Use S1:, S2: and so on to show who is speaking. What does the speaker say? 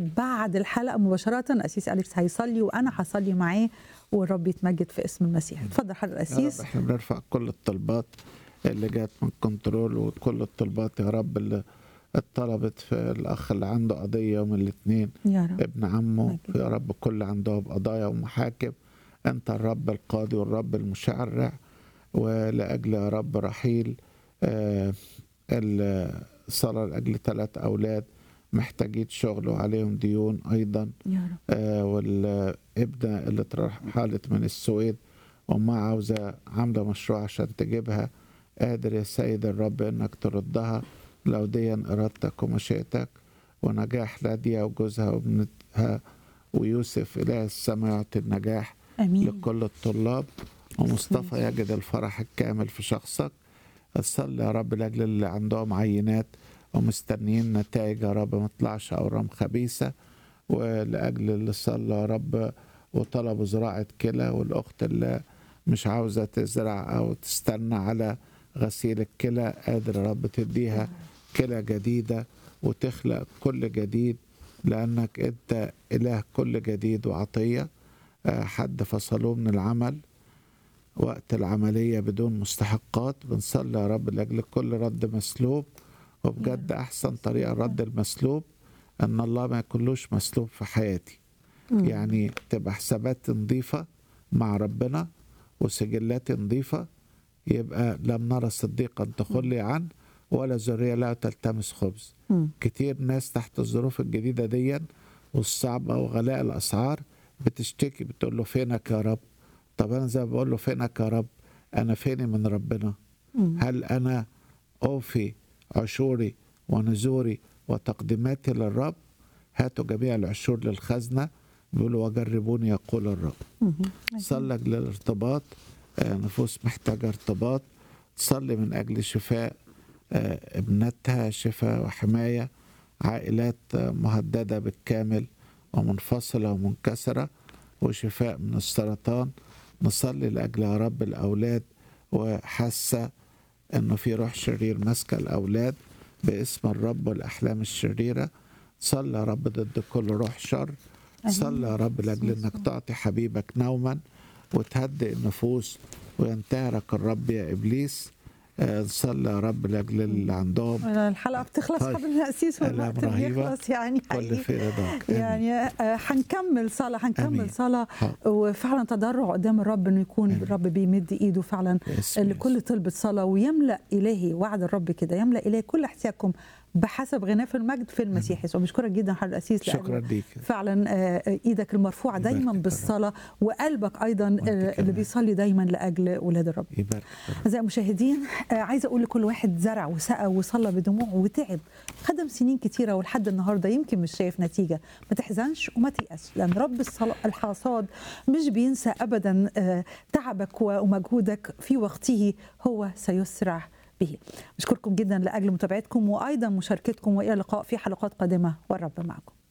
S1: بعد الحلقه مباشره اسيس اليكس هيصلي وانا هصلي معاه والرب يتمجد في اسم المسيح اتفضل حضرتك
S2: يا رب
S1: اسيس
S2: احنا بنرفع كل الطلبات اللي جات من كنترول وكل الطلبات يا رب اللي اتطلبت في الاخ اللي عنده قضيه يوم الاثنين
S1: يا رب
S2: ابن عمه
S1: مجد.
S2: يا رب كل عندهم قضايا ومحاكم انت الرب القاضي والرب المشرع ولاجل يا رب رحيل آه، الصلاه لاجل ثلاث اولاد محتاجين شغل وعليهم ديون ايضا
S1: يا رب
S2: آه، والابنة اللي اترحلت من السويد وما عاوزة عاملة مشروع عشان تجيبها قادر يا سيد الرب انك تردها لو دي ارادتك ومشيئتك ونجاح نادية وجوزها وابنتها ويوسف اله السماء يعطي النجاح
S1: امين
S2: لكل الطلاب ومصطفى يجد الفرح الكامل في شخصك صلي يا رب لاجل اللي عندهم عينات ومستنيين نتائج يا رب ما تطلعش اورام خبيثه ولاجل اللي صلى يا رب وطلبوا زراعه كلى والاخت اللي مش عاوزه تزرع او تستنى على غسيل الكلى قادر يا رب تديها كلى جديده وتخلق كل جديد لانك انت اله كل جديد وعطيه آه، حد فصلوه من العمل وقت العملية بدون مستحقات بنصلي يا رب لأجل كل رد مسلوب وبجد أحسن طريقة رد المسلوب أن الله ما يكونلوش مسلوب في حياتي يعني تبقى حسابات نظيفة مع ربنا وسجلات نظيفة يبقى لم نرى صديقا تخلي عنه ولا ذرية لا تلتمس خبز
S1: مم.
S2: كتير ناس تحت الظروف الجديدة دي والصعبة وغلاء الأسعار بتشتكي بتقول له فينك يا رب طب أنا زي ما بقول له فينك يا رب أنا فيني من ربنا
S1: مم.
S2: هل أنا أوفي عشوري ونذوري وتقديماتي للرب هاتوا جميع العشور للخزنة بيقولوا وجربوني يقول الرب
S1: مم.
S2: صلي للارتباط آه، نفوس محتاجة ارتباط صلي من أجل شفاء آه، ابنتها شفاء وحماية عائلات آه، مهددة بالكامل ومنفصلة ومنكسرة وشفاء من السرطان نصلي لأجل يا رب الأولاد وحاسة إنه في روح شرير ماسكة الأولاد باسم الرب والأحلام الشريرة صلى يا رب ضد كل روح شر
S1: آمين.
S2: صلى يا رب لاجل انك تعطي حبيبك نوما وتهدئ النفوس وينتهرك الرب يا ابليس آه، صلى يا رب لاجل اللي عندهم
S1: الحلقه بتخلص
S2: طيب.
S1: قبل التأسيس
S2: آلام
S1: والوقت
S2: رهيبة.
S1: بيخلص يعني
S2: كل
S1: حقيقي.
S2: في رضاك
S1: يعني آه، هنكمل صلاة
S2: آمين.
S1: هنكمل صلاة
S2: حاضر.
S1: وفعلا تضرع قدام الرب انه يكون
S2: آمين.
S1: الرب بيمد ايده فعلا
S2: باسم
S1: لكل طلبة صلاة ويملأ إلهي وعد الرب كده يملأ إلهي كل احتياجكم بحسب غناه في المجد في المسيح يسوع بشكرك جدا حضرتك الأسيس لأنه
S2: شكرا ليك
S1: فعلا آه، ايدك المرفوعه
S2: يبارك
S1: دايما
S2: الرب.
S1: بالصلاه وقلبك ايضا آه، اللي
S2: كمان.
S1: بيصلي دايما لاجل اولاد الرب
S2: يبارك الرب.
S1: أعزائي المشاهدين آه، عايزه اقول لكل واحد زرع وسقى وصلى بدموع وتعب خدم سنين كتيره ولحد النهارده يمكن مش شايف نتيجه ما تحزنش وما تيأسش لان رب الصلا- الحصاد مش بينسى ابدا آه، تعبك ومجهودك في وقته هو سيسرع به أشكركم جدا لأجل متابعتكم وأيضا مشاركتكم وإلى اللقاء في حلقات قادمة والرب معكم